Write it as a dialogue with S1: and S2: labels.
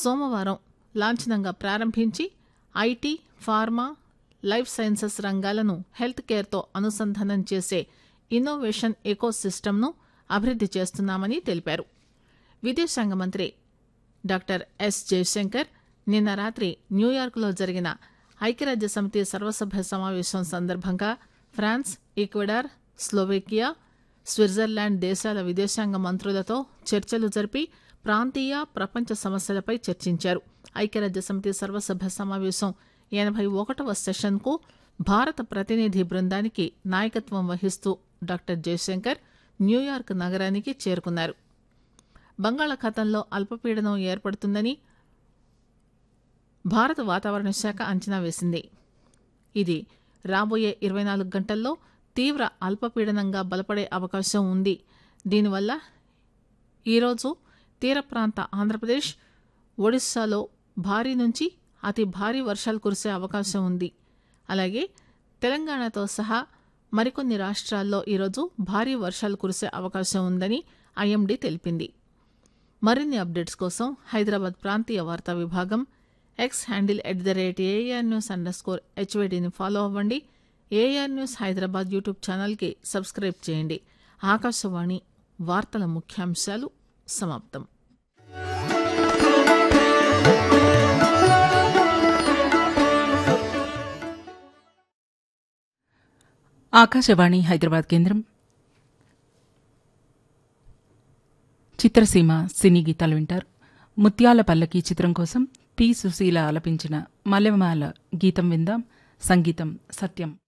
S1: సోమవారం లాంఛనంగా ప్రారంభించి ఐటీ ఫార్మా లైఫ్ సైన్సెస్ రంగాలను హెల్త్ కేర్తో అనుసంధానం చేసే ఇన్నోవేషన్ ఎకో సిస్టమ్ను అభివృద్ది చేస్తున్నామని తెలిపారు విదేశాంగ మంత్రి డాక్టర్ ఎస్ జయశంకర్ నిన్న రాత్రి న్యూయార్క్లో జరిగిన ఐక్యరాజ్య సమితి సర్వసభ్య సమావేశం సందర్భంగా ఫ్రాన్స్ ఈక్వెడార్ స్లోవేకియా స్విట్జర్లాండ్ దేశాల విదేశాంగ మంత్రులతో చర్చలు జరిపి ప్రాంతీయ ప్రపంచ సమస్యలపై చర్చించారు ఐక్యరాజ్య సమితి సర్వసభ్య సమావేశం ఎనభై ఒకటవ సెషన్కు భారత ప్రతినిధి బృందానికి నాయకత్వం వహిస్తూ డాక్టర్ జయశంకర్ న్యూయార్క్ నగరానికి చేరుకున్నారు బంగాళాఖాతంలో అల్పపీడనం ఏర్పడుతుందని భారత వాతావరణ శాఖ అంచనా వేసింది ఇది రాబోయే ఇరవై నాలుగు గంటల్లో తీవ్ర అల్పపీడనంగా బలపడే అవకాశం ఉంది దీనివల్ల ఈరోజు తీర ప్రాంత ఆంధ్రప్రదేశ్ ఒడిశాలో భారీ నుంచి అతి భారీ వర్షాలు కురిసే అవకాశం ఉంది అలాగే తెలంగాణతో సహా మరికొన్ని రాష్ట్రాల్లో ఈరోజు భారీ వర్షాలు కురిసే అవకాశం ఉందని ఐఎండీ తెలిపింది మరిన్ని అప్డేట్స్ కోసం హైదరాబాద్ ప్రాంతీయ వార్తా విభాగం X handle at the rate AR news underscore హెచ్వైడీని ఫాలో అవ్వండి ఏఆర్ న్యూస్ హైదరాబాద్ యూట్యూబ్ ఛానల్కి సబ్స్క్రైబ్ చేయండి ఆకాశవాణి వార్తల ముఖ్యాంశాలు సమాప్తం
S2: ఆకాశవాణి హైదరాబాద్ కేంద్రం చిత్రసీమ సినీ గీతాలు వింటారు ముత్యాల పల్లకి చిత్రం కోసం పి సుశీల ఆలపించిన మల్లెమాల గీతం విందాం సంగీతం సత్యం